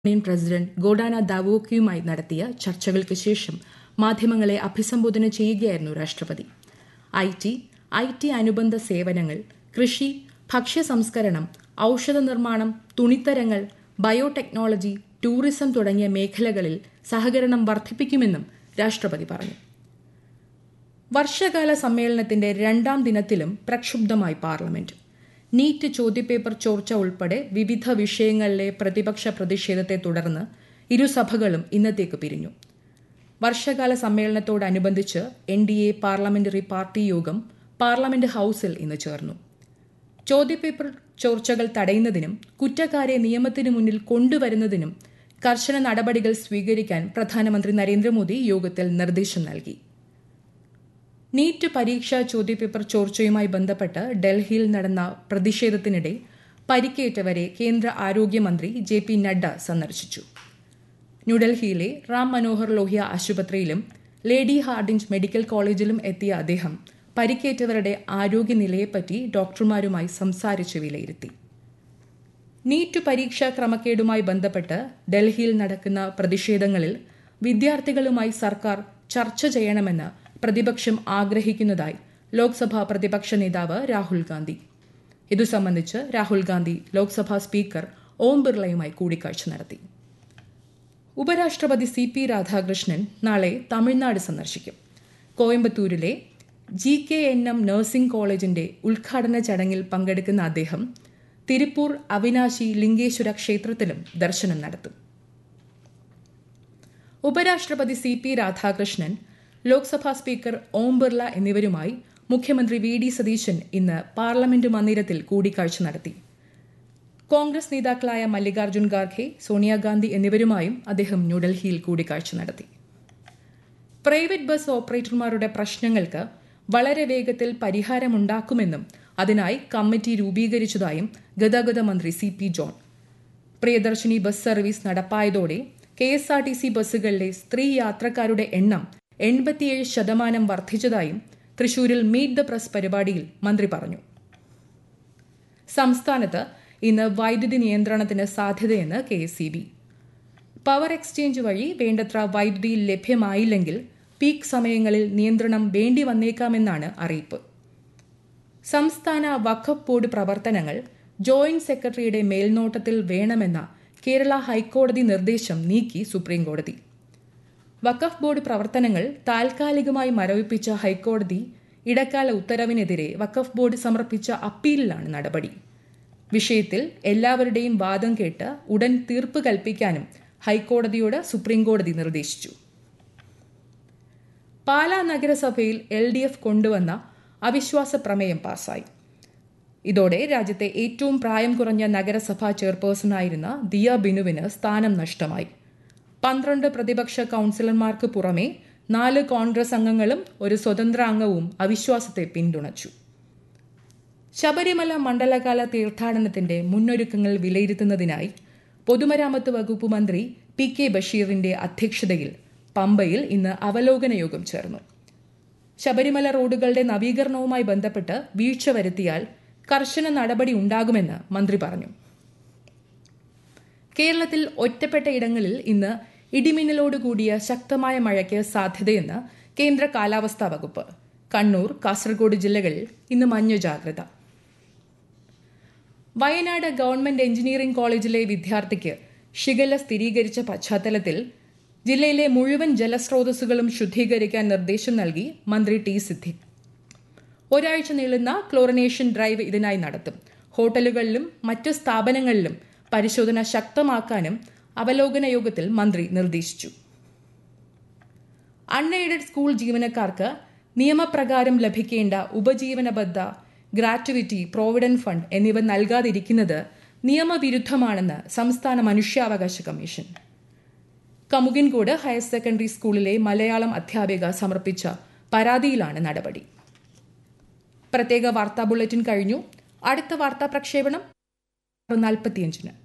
union president Gordana ദാവോക്കയുമായി നടത്തിയ ചർച്ചകൾക്ക് ശേഷം മാധ്യമങ്ങളെ അഭിസംബോധന ചെയ്യുകയായിരുന്നു രാഷ്ട്രപതി ഐ ടി ഐ ടി അനുബന്ധ സേവനങ്ങൾ കൃഷി ഭക്ഷ്യ സംസ്കരണം ഔഷധ നിർമ്മാണം തുണിത്തരങ്ങൾ ബയോടെക്നോളജി ടൂറിസം തുടങ്ങിയ മേഖലകളിൽ സഹകരണം വർദ്ധിപ്പിക്കുമെന്നും രാഷ്ട്രപതി പറഞ്ഞു വർഷകാല സമ്മേളനത്തിന്റെ രണ്ടാം ദിനത്തിലും പ്രക്ഷുബ്ധമായി പാർലമെന്റ് നീറ്റ് ചോദ്യപേപ്പർ ചോർച്ച ഉൾപ്പെടെ വിവിധ വിഷയങ്ങളിലെ പ്രതിപക്ഷ പ്രതിഷേധത്തെ തുടർന്ന് ഇരുസഭകളും ഇന്നത്തേക്ക് പിരിഞ്ഞു വർഷകാല സമ്മേളനത്തോടനുബന്ധിച്ച് N D A parliamentary party യോഗം പാർലമെന്റ് ഹൌസിൽ ഇന്ന് ചേർന്നു ചോദ്യപേപ്പർ ചോർച്ചകൾ തടയുന്നതിനും കുറ്റക്കാരെ നിയമത്തിനു മുന്നിൽ കൊണ്ടുവരുന്നതിനും കർശന നടപടികൾ സ്വീകരിക്കാൻ പ്രധാനമന്ത്രി നരേന്ദ്രമോദി യോഗത്തിൽ നിർദ്ദേശം നൽകി നീറ്റ് പരീക്ഷാ ചോദ്യപേപ്പർ ചോർച്ചയുമായി ബന്ധപ്പെട്ട് ഡൽഹിയിൽ നടന്ന പ്രതിഷേധത്തിനിടെ പരിക്കേറ്റവരെ കേന്ദ്ര ആരോഗ്യമന്ത്രി ജെ പി നഡ്ഡ സന്ദർശിച്ചു ന്യൂഡൽഹിയിലെ റാം മനോഹർ ലോഹ്യ ആശുപത്രിയിലും ലേഡി ഹാർഡിഞ്ച് മെഡിക്കൽ കോളേജിലും എത്തിയ അദ്ദേഹം പരിക്കേറ്റവരുടെ ആരോഗ്യനിലയെപ്പറ്റി ഡോക്ടർമാരുമായി സംസാരിച്ച് വിലയിരുത്തി നീറ്റ് പരീക്ഷാ ക്രമക്കേടുമായി ബന്ധപ്പെട്ട് ഡൽഹിയിൽ നടക്കുന്ന പ്രതിഷേധങ്ങളിൽ വിദ്യാർത്ഥികളുമായി സർക്കാർ ചർച്ച ചെയ്യണമെന്ന് പ്രതിപക്ഷം ആഗ്രഹിക്കുന്നതായി ലോക്സഭാ പ്രതിപക്ഷ നേതാവ് രാഹുൽ ഗാന്ധി ഇതു സംബന്ധിച്ച് രാഹുൽ ഗാന്ധി ലോക്സഭാ സ്പീക്കർ ഓം ബിർളയുമായി കൂടിക്കാഴ്ച നടത്തി ഉപരാഷ്ട്രപതി സി പി രാധാകൃഷ്ണൻ നാളെ തമിഴ്നാട് സന്ദർശിക്കും കോയമ്പത്തൂരിലെ G K N M nursing കോളേജിന്റെ ഉദ്ഘാടന ചടങ്ങിൽ പങ്കെടുക്കുന്ന അദ്ദേഹം തിരുപ്പൂർ അവിനാശി ലിംഗേശ്വര ക്ഷേത്രത്തിലും ദർശനം നടത്തും ഉപരാഷ്ട്രപതി C P Radhakrishnan Lok Sabha speaker Om Birla എന്നിവരുമായി മുഖ്യമന്ത്രി വി ഡി സതീശൻ ഇന്ന് പാർലമെന്റ് മന്ദിരത്തിൽ കൂടിക്കാഴ്ച നടത്തി കോൺഗ്രസ് നേതാക്കളായ മല്ലികാർജ്ജുൻ ഖാർഖെ സോണിയാഗാന്ധി എന്നിവരുമായും അദ്ദേഹം ന്യൂഡൽഹിയിൽ കൂടിക്കാഴ്ച നടത്തി പ്രൈവറ്റ് ബസ് ഓപ്പറേറ്റർമാരുടെ പ്രശ്നങ്ങൾക്ക് വളരെ വേഗത്തിൽ പരിഹാരമുണ്ടാക്കുമെന്നും അതിനായി കമ്മിറ്റി രൂപീകരിച്ചതായും ഗതാഗത മന്ത്രി C P John Priyadarshini bus service നടപ്പായതോടെ K S R T C ബസ്സുകളിലെ സ്ത്രീ യാത്രക്കാരുടെ എണ്ണം എൺപത്തിയേഴ് ശതമാനം വർദ്ധിച്ചതായും തൃശൂരിൽ മീറ്റ് ദ പ്രസ് പരിപാടിയിൽ മന്ത്രി പറഞ്ഞു സംസ്ഥാനത്ത് ഇന്ന് വൈദ്യുതി നിയന്ത്രണത്തിന് സാധ്യതയെന്ന് K S B power exchange വഴി വേണ്ടത്ര വൈദ്യുതി ലഭ്യമായില്ലെങ്കിൽ പീക്ക് സമയങ്ങളിൽ നിയന്ത്രണം വേണ്ടി വന്നേക്കാമെന്നാണ് അറിയിപ്പ് സംസ്ഥാന വഖഫ് ബോർഡ് പ്രവർത്തനങ്ങൾ ജോയിന്റ് സെക്രട്ടറിയുടെ മേൽനോട്ടത്തിൽ വേണമെന്ന കേരള ഹൈക്കോടതി നിർദ്ദേശം നീക്കി സുപ്രീംകോടതി വഖഫ് ബോർഡ് പ്രവർത്തനങ്ങൾ താൽക്കാലികമായി മരവിപ്പിച്ച ഹൈക്കോടതി ഇടക്കാല ഉത്തരവിനെതിരെ വഖഫ് ബോർഡ് സമർപ്പിച്ച അപ്പീലിലാണ് നടപടി വിഷയത്തിൽ എല്ലാവരുടെയും വാദം കേട്ട് ഉടൻ തീർപ്പ് കൽപ്പിക്കാനും ഹൈക്കോടതിയോട് സുപ്രീംകോടതി നിർദ്ദേശിച്ചു പാലാ നഗരസഭയിൽ എൽ ഡി എഫ് കൊണ്ടുവന്ന അവിശ്വാസ പ്രമേയം പാസായി ഇതോടെ രാജ്യത്തെ ഏറ്റവും പ്രായം കുറഞ്ഞ നഗരസഭാ ചെയർപേഴ്സണായിരുന്ന ദിയ ബിനുവിന് സ്ഥാനം നഷ്ടമായി പന്ത്രണ്ട് പ്രതിപക്ഷ കൌൺസിലർമാർക്ക് പുറമെ നാല് കോൺഗ്രസ് അംഗങ്ങളും ഒരു സ്വതന്ത്ര അംഗവും അവിശ്വാസത്തെ പിന്തുണച്ചു ശബരിമല മണ്ഡലകാല തീർത്ഥാടനത്തിന്റെ മുന്നൊരുക്കങ്ങൾ വിലയിരുത്തുന്നതിനായി പൊതുമരാമത്ത് വകുപ്പ് മന്ത്രി പി കെ ബഷീറിന്റെ അധ്യക്ഷതയിൽ പമ്പയിൽ ഇന്ന് അവലോകന യോഗം ചേർന്നു ശബരിമല റോഡുകളുടെ നവീകരണവുമായി ബന്ധപ്പെട്ട് വീഴ്ച വരുത്തിയാൽ കർശന നടപടി ഉണ്ടാകുമെന്ന് മന്ത്രി പറഞ്ഞു കേരളത്തിൽ ഒറ്റപ്പെട്ട ഇടങ്ങളിൽ ഇന്ന് ഇടിമിന്നലോട് കൂടിയ ശക്തമായ മഴയ്ക്ക് സാധ്യതയെന്ന് കേന്ദ്ര കാലാവസ്ഥാ വകുപ്പ് കണ്ണൂർ കാസർഗോഡ് ജില്ലകളിൽ ഇന്ന് മഞ്ഞ ജാഗ്രത വയനാട് ഗവൺമെന്റ് എഞ്ചിനീയറിംഗ് കോളേജിലെ വിദ്യാർത്ഥിക്ക് ഷിഗല്ല സ്ഥിരീകരിച്ച പശ്ചാത്തലത്തിൽ ജില്ലയിലെ മുഴുവൻ ജലസ്രോതസ്സുകളും ശുദ്ധീകരിക്കാൻ നിർദ്ദേശം നൽകി മന്ത്രി ടി സിദ്ദിഖ് ഒരാഴ്ച നീളുന്ന ക്ലോറിനേഷൻ ഡ്രൈവ് ഇതിനായി നടത്തും ഹോട്ടലുകളിലും മറ്റു സ്ഥാപനങ്ങളിലും പരിശോധന ശക്തമാക്കാനും അവലോകന യോഗത്തിൽ മന്ത്രി നിർദ്ദേശിച്ചു അൺഎയ്ഡഡ് സ്കൂൾ ജീവനക്കാർക്ക് നിയമപ്രകാരം ലഭിക്കേണ്ട ഉപജീവനബദ്ധ ഗ്രാറ്റുവിറ്റി പ്രോവിഡന്റ് ഫണ്ട് എന്നിവ നൽകാതിരിക്കുന്നത് നിയമവിരുദ്ധമാണെന്ന് സംസ്ഥാന മനുഷ്യാവകാശ കമ്മീഷൻ കമുകിൻകോട് ഹയർ സെക്കൻഡറി സ്കൂളിലെ മലയാളം അധ്യാപിക സമർപ്പിച്ച പരാതിയിലാണ് നടപടി പ്രത്യേക വാർത്താ ബുള്ളറ്റിൻ കഴിഞ്ഞു അടുത്ത വാർത്താ പ്രക്ഷേപണം നാൽപ്പത്തിയഞ്ചിന്